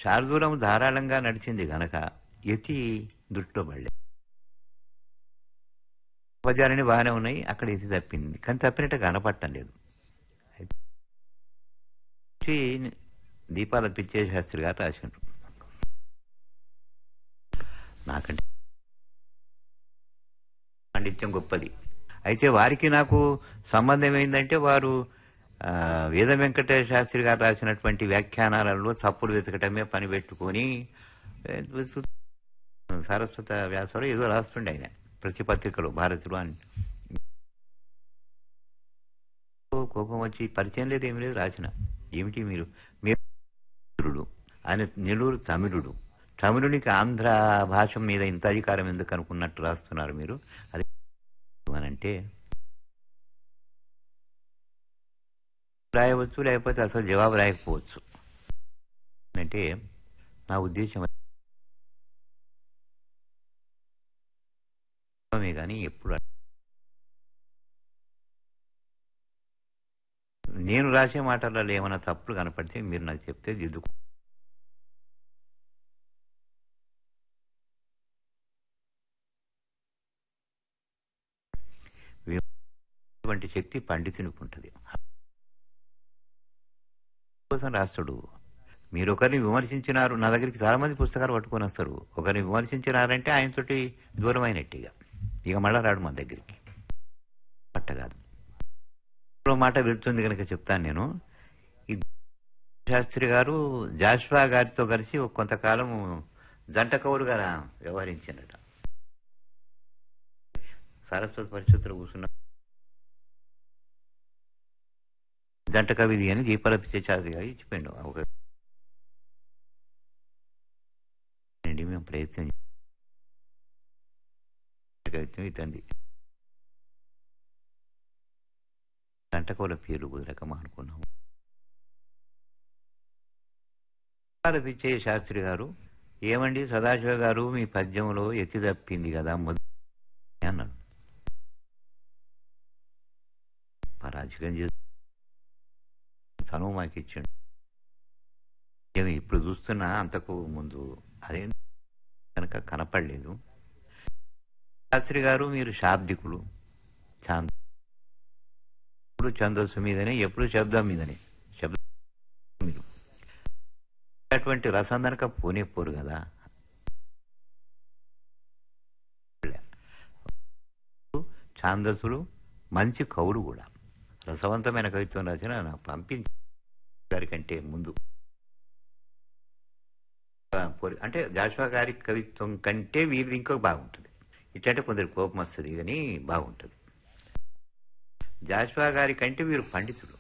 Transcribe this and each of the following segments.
శార్దూలం ధారాళంగా నడిచింది గనక యతి దృష్టిలో పడలేదు పద్యాలని బాగానే ఉన్నాయి అక్కడ యతి తప్పింది కానీ తప్పినట్టు కనపడటం లేదు అయితే దీపాల పిచ్చే శాస్త్రి గారు రాసిండ్రు నాకంటే పాండిత్యం గొప్పది అయితే వారికి నాకు సంబంధం ఏంటంటే వారు ఆ, వేద వెంకటేశ్వర శాస్త్రి గారు రాసినటువంటి వ్యాఖ్యానాలలో తప్పులు వెతకటమే పని పెట్టుకొని ఏ, సు- సారస్వత వ్యాసంలో ఏదో రాస్తుండే ఆయన ప్రతి పత్రికలో భారతులు అని కోపం వచ్చి పరిచయం లేదు ఏమి లేదు రాసిన ఏమిటి మీరు మీరు ఆయన నెల్లూరు తమిళుడు తమిళునికి ఆంధ్ర భాష మీద ఇంత అధికారం ఎందుకు అనుకున్నట్టు రాస్తున్నారు మీరు అది అని అంటే రాయవచ్చు లేకపోతే అసలు జవాబు రాయకపోవచ్చు అంటే నా ఉద్దేశం మే కానీ ఎప్పుడు నేను రాసే మాటలలో ఏమైనా తప్పులు కనపడితే మీరు నాకు చెప్తే దిద్దుకు వంటి శక్తి పండితునికి ఉంటుంది కోసం రాస్తాడు మీరు ఒకరిని విమర్శించినారు నా దగ్గరికి చాలా మంది పుస్తకాలు పట్టుకొని వస్తారు ఒకరిని విమర్శించినారంటే ఆయనతోటి దూరం అయినట్టుగా ఇక మళ్ళా రాడు మా దగ్గరికి పట్ట కాదు మరో మాట వెళ్తుంది కనుక చెప్తాను నేను ఈ శాస్త్రి గారు జాష్వా గారితో కలిసి ఒక కొంతకాలం జంట కవులుగా వ్యవహరించినట సరస్వతి పరిషత్తులో కూర్చున్న జంట కవిది అని దీపాల పిచ్చాది గారు ఇచ్చిపోయిండు ఒక అండి మేము ప్రయత్నం ప్రయత్నం ఇతంది జంటకవుల పేరు కుదరకమా అనుకున్నాము పిచ్చయ్య శాస్త్రి గారు ఏమండి సదాశివ గారు మీ పద్యంలో ఎత్తి తప్పింది కదా మొదటి అన్నాడు పరాజకం చేసి తను మాకు ఇచ్చాడు ఏమి ఇప్పుడు చూస్తున్నా అంతకు ముందు అదే కనుక కనపడలేదు శాస్త్రి గారు మీరు శాబ్దికులు చాంద ఎప్పుడు ఛందస్సు మీదనే ఎప్పుడు శబ్దం మీదనే శబ్దం మీరు అటువంటి రసందనక పోనే పోరు కదా ఛాందస్సులు మంచి కవులు కూడా రసవంతమైన కవిత్వం రాసిన నాకు పంపించి గారి కంటే ముందు పోరి- అంటే జాషువా గారి కవిత్వం కంటే వీరిది ఇంకో బాగుంటుంది ఇట్లాంటే కొందరు కోపం వస్తుంది కానీ బాగుంటుంది జాషువా గారి కంటే వీరు పండితుడు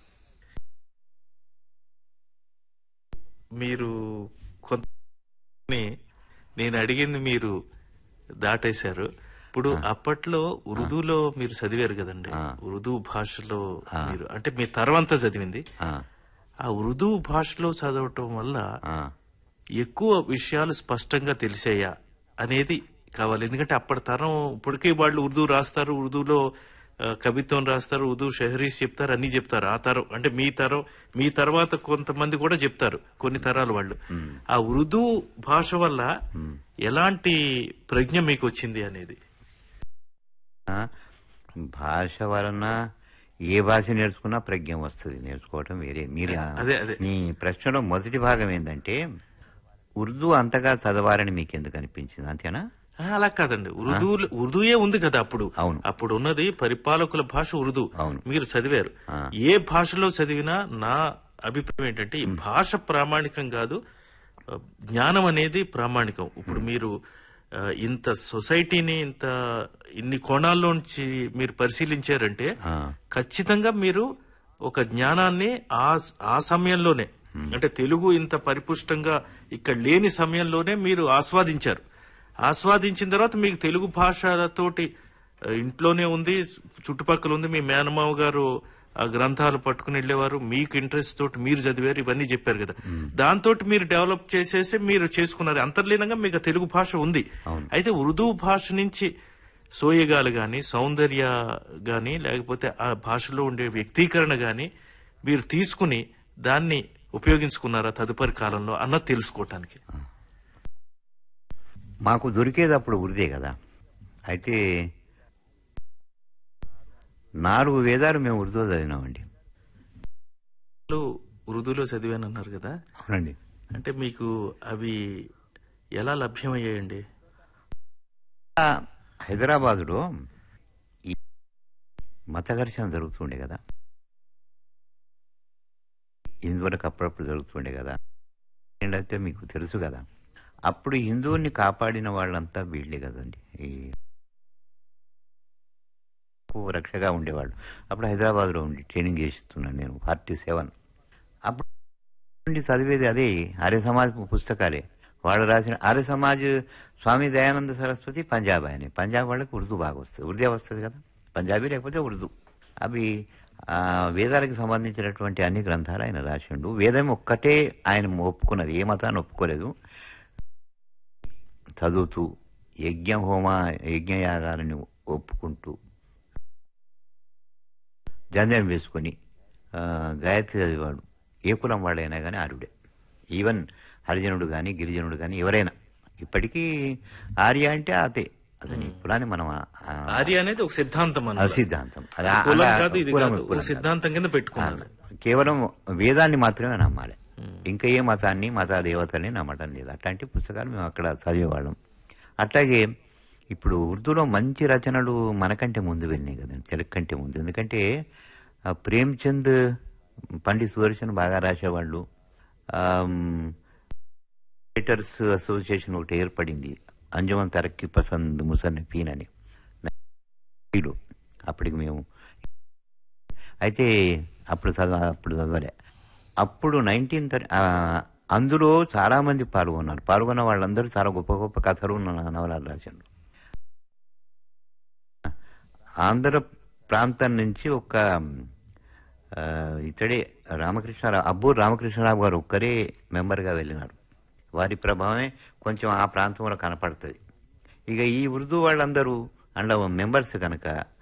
మీరు కొంత నేను అడిగింది మీరు దాటేశారు ఇప్పుడు అప్పట్లో ఉర్దూలో మీరు చదివారు కదండి ఆ. ఉర్దూ భాషలో ఆ. మీరు అంటే మీ తరవంతా చదివింది ఆ, ఆ ఉర్దూ భాషలో చదవటం వల్ల ఆ, ఎక్కువ విషయాలు స్పష్టంగా తెలిసాయా అనేది కావాలి ఎందుకంటే అప్పటి తరం ఇప్పటికే వాళ్ళు ఉర్దూ రాస్తారు ఉర్దూలో ఆ, కవిత్వం రాస్తారు ఉర్దూ షహరీస్ చెప్తారు అన్ని చెప్తారు ఆ తరం అంటే మీ తరం మీ తర్వాత కొంతమంది కూడా చెప్తారు కొన్ని తరాల వాళ్ళు ఆ ఉర్దూ భాష వల్ల ఎలాంటి ప్రజ్ఞ మీకు వచ్చింది అనేది ఆ. భాష వలన ఏ భాష నేర్చుకున్నా ప్రజ్ఞ వస్తుంది నేర్చుకోవటం వేరే మీరు అదే, అదే. మీ ప్రశ్నలో మొదటి భాగం ఏంటంటే ఉర్దూ అంతగా చదవాలని మీకు ఎందుకు అనిపించింది అంతేనా ఆ, అలా కాదండి ఉర్దూ ఉర్దూయే ఉంది కదా అప్పుడు అవును. అప్పుడు ఉన్నది పరిపాలకుల భాష ఉర్దూ అవును. మీరు చదివారు ఆ. ఏ భాషలో చదివినా నా అభిప్రాయం ఏంటంటే ఈ భాష ప్రామాణికం కాదు ఆ, జ్ఞానం అనేది ప్రామాణికం ఇప్పుడు మీరు ఆ, ఇంత సొసైటీని ఇంత ఇన్ని కోణాల్లోంచి మీరు పరిశీలించారంటే ఆ. ఖచ్చితంగా మీరు ఒక జ్ఞానాన్ని ఆ ఆ సమయంలోనే అంటే తెలుగు ఇంత పరిపుష్టంగా ఇక్కడ లేని సమయంలోనే మీరు ఆస్వాదించారు ఆస్వాదించిన తర్వాత మీకు తెలుగు భాషతోటి ఆ, ఇంట్లోనే ఉంది చుట్టుపక్కల ఉంది మీ మేనమావ గారు ఆ గ్రంథాలు పట్టుకుని వెళ్ళేవారు మీకు ఇంట్రెస్ట్ తోటి మీరు చదివారు ఇవన్నీ చెప్పారు కదా దాంతో మీరు డెవలప్ చేసేసి మీరు చేసుకున్నారు అంతర్లీనంగా మీకు ఆ తెలుగు భాష ఉంది అయితే ఉర్దూ భాష నుంచి సోయగాలు గాని సౌందర్య గాని లేకపోతే ఆ భాషలో ఉండే వ్యక్తీకరణ గాని మీరు తీసుకుని దాన్ని ఉపయోగించుకున్నారా తదుపరి కాలంలో అన్నది తెలుసుకోవటానికి మాకు దొరికేది అప్పుడు ఉరిదే కదా అయితే నాలుగు వేదాలు మేము ఉర్దూ చదివినామండి ఉర్దూలో చదివానన్నారు కదా అవునండి అంటే మీకు అవి ఎలా లభ్యమయ్యాయండి హైదరాబాదులో ఈ మత ఘర్షణ జరుగుతుండే కదా ఇందువరకు అప్పుడప్పుడు జరుగుతుండే కదా ఏంటంటే మీకు తెలుసు కదా అప్పుడు హిందువుల్ని కాపాడిన వాళ్ళంతా వీళ్ళే కదండి ఈ రక్షగా ఉండేవాళ్ళు అప్పుడు హైదరాబాద్లో ఉండి ట్రైనింగ్ చేస్తున్నాను నేను ఫార్టీ సెవెన్ అప్పుడు నుండి చదివేది అదే ఆర్య సమాజ్ పుస్తకాలే వాళ్ళు రాసిన ఆర్య సమాజ్ స్వామి దయానంద సరస్వతి పంజాబ్ ఆయన పంజాబ్ వాళ్ళకి ఉర్దూ బాగా వస్తుంది ఉర్దూ వస్తుంది కదా పంజాబీ లేకపోతే ఉర్దూ అవి ఆ, వేదాలకు సంబంధించినటువంటి అన్ని గ్రంథాలు ఆయన రాసిండు వేదం ఒక్కటే ఆయన ఒప్పుకున్నది ఏ మతాన్ని ఒప్పుకోలేదు చదువుతూ యజ్ఞ హోమ యజ్ఞయాగాలని ఒప్పుకుంటూ జంధ్యం వేసుకొని ఆ, గాయత్రి చదివాడు ఏ కులం వాడైనా కానీ ఆరుడే ఈవెన్ హరిజనుడు కానీ గిరిజనుడు కానీ ఎవరైనా ఇప్పటికీ ఆర్య అంటే అదే అతని కులాన్ని మనం ఆ, ఆర్య అనేది ఒక సిద్ధాంతం ఆ అన్నమాట. సిద్ధాంతం అది ఆ- కులం అలా కాదు ఇది కులం- కాదు కులం ఒక సిద్ధాంతం కింద పెట్టుకున్నారు కాదు. కేవలం వేదాన్ని మాత్రమే నమ్మాలి ఇంకా ఏ మతాన్ని మత దేవతల్ని నమ్మటం లేదు అట్లాంటి పుస్తకాలు మేము అక్కడ చదివేవాళ్ళం అట్లాగే ఇప్పుడు ఉర్దూలో మంచి రచనలు మనకంటే ముందు వెళ్ళినాయి కదండి తెలుగు కంటే ముందు ఎందుకంటే ఆ ప్రేమ్చంద్ పండిత్ సుదర్శన్ బాగా రాసేవాళ్ళు ఆమ్, రైటర్స్ అసోసియేషన్ ఒకటి ఏర్పడింది అంజుమన్ తరక్కి పసంద్ ముసన్నఫీన్ అని వీడు అప్పటికి మేము అయితే అప్పుడు చదవ అప్పుడు చదవలే అప్పుడు నైన్టీన్ అందులో చాలా మంది పాల్గొన్నారు పాల్గొన్న వాళ్ళందరూ చాలా గొప్ప గొప్ప కథలు న- నవలాలు రాశారు ఆంధ్ర ప్రాంతం నుంచి ఒక ఆ, ఇతడే రామకృష్ణరావు అబ్బూరు రామకృష్ణరావు గారు ఒక్కరే మెంబర్గా వెళ్ళినారు వారి ప్రభావమే కొంచెం ఆ ప్రాంతంలో కనపడుతుంది ఇక ఈ ఉర్దూ వాళ్ళందరూ అందులో మెంబర్స్ కనుక